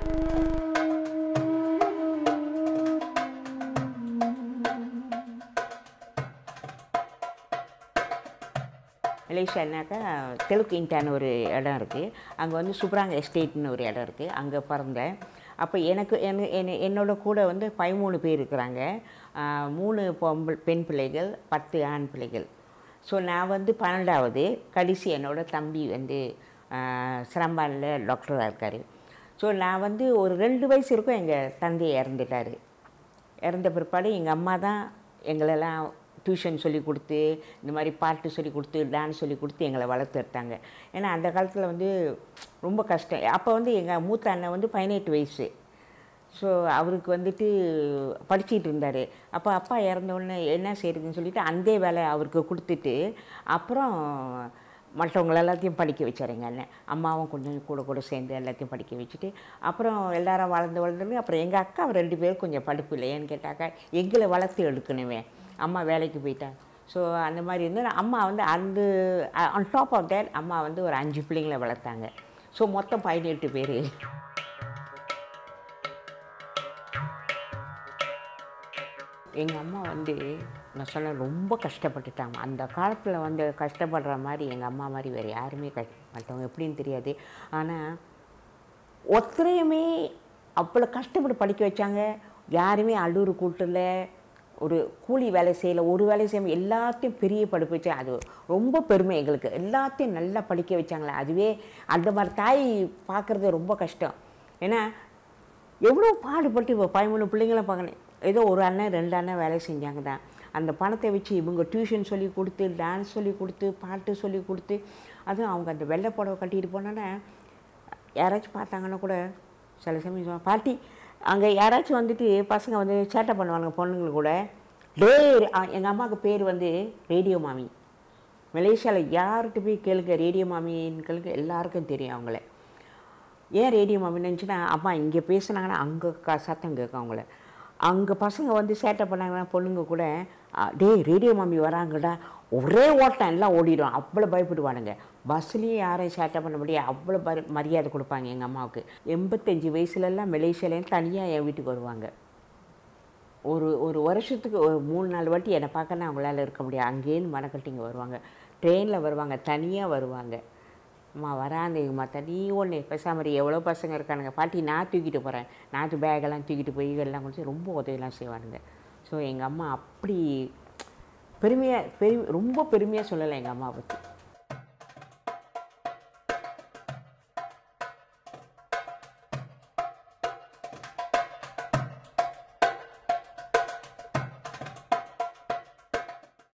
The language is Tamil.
மலேசியானாக்கா தெலுங்கு இன்டான ஒரு இடம் இருக்குது அங்கே வந்து சுப்ராங் எஸ்டேட்னு ஒரு இடம் இருக்குது அங்கே பிறந்தேன் அப்போ எனக்கு என்ன- என்ன- என்னோட கூட வந்து பதிமூணு பேர் இருக்கிறாங்க ஆஹ், மூணு பொம்பள் பெண் பிள்ளைகள் பத்து ஆண் பிள்ளைகள் ஸோ நான் வந்து பன்னெண்டாவது கடைசி என்னோட தம்பி வந்து சிரம்பானில் டாக்டராக இருக்கார் ஸோ நான் வந்து ஒரு ரெண்டு வயசு இருக்கும் எங்கள் தந்தை இறந்துட்டார் இறந்த பிற்பாடு எங்கள் அம்மா தான் எங்களெல்லாம் டியூஷன் சொல்லி கொடுத்து இந்த மாதிரி பாட்டு சொல்லி கொடுத்து டான்ஸ் சொல்லி கொடுத்து எங்களை வளர்த்து எடுத்தாங்க ஏன்னா அந்த காலத்தில் வந்து ரொம்ப கஷ்டம் அப்போ வந்து எங்கள் மூத்த அண்ணன் வந்து பதினெட்டு வயசு ஸோ அவருக்கு வந்துட்டு படிச்சிட்டு இருந்தார் அப்போ அப்பா இறந்த உடனே என்ன செய்யுதுன்னு சொல்லிட்டு அந்த வேலை அவருக்கு கொடுத்துட்டு அப்புறம் மற்றவங்கள எல்லாத்தையும் படிக்க வச்சார் எங்கள் அண்ணன் அம்மாவும் கொஞ்சம் கூட கூட சேர்ந்து எல்லாத்தையும் படிக்க வச்சுட்டு அப்புறம் எல்லாரும் வளர்ந்து வளர்ந்து அப்புறம் எங்கள் அக்கா ரெண்டு பேரும் கொஞ்சம் படிப்பு இல்லை ஏன்னு கேட்டாக்கா எங்களை வளர்த்து எடுக்கணுமே அம்மா வேலைக்கு போயிட்டா ஸோ அந்த மாதிரி இருந்து அம்மா வந்து அந்த ஆன் டாப் ஆஃப் தேட் அம்மா வந்து ஒரு அஞ்சு பிள்ளைங்களை வளர்த்தாங்க ஸோ மொத்தம் பதினெட்டு பேர் எங்கள் அம்மா வந்து நான் சொன்ன ரொம்ப கஷ்டப்பட்டுட்டாங்க அந்த காலத்தில் வந்து கஷ்டப்படுற மாதிரி எங்கள் அம்மா மாதிரி வேறு யாருமே கஷ்ட மற்றவங்க எப்படின்னு தெரியாது ஆனால் ஒத்தரையுமே அவ்வளோ கஷ்டப்பட்டு படிக்க வச்சாங்க யாருமே அள்ளூர் கூட்டில் ஒரு கூலி வேலை செய்யலை ஒரு வேலை செய்யாமல் எல்லாத்தையும் பெரிய படிப்பு வச்சு அது ரொம்ப பெருமை எங்களுக்கு எல்லாத்தையும் நல்லா படிக்க வச்சாங்களே அதுவே அந்த மாதிரி தாய் பார்க்குறது ரொம்ப கஷ்டம் ஏன்னா எவ்வளோ பாடுபட்டு இப்போ பதிமூணு பிள்ளைங்கள பார்க்கணும் ஏதோ ஒரு அண்ணன் ரெண்டு அண்ணன் வேலை செஞ்சாங்க தான் அந்த பணத்தை வச்சு இவங்க டியூஷன் சொல்லி கொடுத்து டான்ஸ் சொல்லி கொடுத்து பாட்டு சொல்லி கொடுத்து அதுவும் அவங்க அந்த வெள்ளை புடவை கட்டிட்டு போனோன்னே யாராச்சும் பார்த்தாங்கன்னா கூட சில சமயம் சொல்லுவாங்க, பாட்டி அங்கே யாராச்சும் வந்துட்டு பசங்க வந்து சேட்டை பண்ணுவாங்க பொண்ணுங்க கூட டே எங்கள் அம்மாவுக்கு பேர் வந்து ரேடியோ மாமி மலேசியாவில் யார்கிட்ட போய் கேளுங்க ரேடியோ மாமின்னு கேளுங்க எல்லாருக்கும் தெரியும் அவங்கள ஏன் ரேடியோ மாமி நினச்சுன்னா அம்மா இங்கே பேசுனாங்கன்னா அங்கே க சத்தம் கேட்கும் அவங்கள அங்கே பசங்க வந்து சேட்டை பண்ணாங்கன்னா பொண்ணுங்க கூட "ஆ, டேய் ரேடியோ மாமி வராங்கடா ஒரே ஓட்டம் எல்லாம் ஓடிடும் அவ்வளோ பயப்படுவானுங்க பஸ்லேயும் யாரையும் சேட்டை பண்ண முடியாது அவ்வளோ பரி மரியாதை கொடுப்பாங்க எங்கள் அம்மாவுக்கு எண்பத்தஞ்சு வயசுலலாம் மலேசியாலேருந்து தனியாக என் வீட்டுக்கு வருவாங்க ஒரு ஒரு வருஷத்துக்கு ஒரு மூணு நாலு வாட்டி என்னை பார்க்கணும் அவங்களால இருக்க முடியாது அங்கேருந்து மனக்கட்டிங்க வருவாங்க ட்ரெயினில் வருவாங்க தனியாக வருவாங்க அம்மா வராந்தேங்கம்மா தனி ஒன்று பேசாமரி எவ்வளோ பசங்க இருக்கானுங்க பாட்டி நான் தூக்கிட்டு போகிறேன் நாட்டு பேக்கெல்லாம் தூக்கிட்டு போய் எல்லாம் கொடுத்து ரொம்ப உதவியெல்லாம் செய்வானுங்க ஸோ எங்கள் அம்மா அப்படி பெருமையாக பெருமை ரொம்ப பெருமையாக சொல்லலை எங்கள் அம்மா பற்றி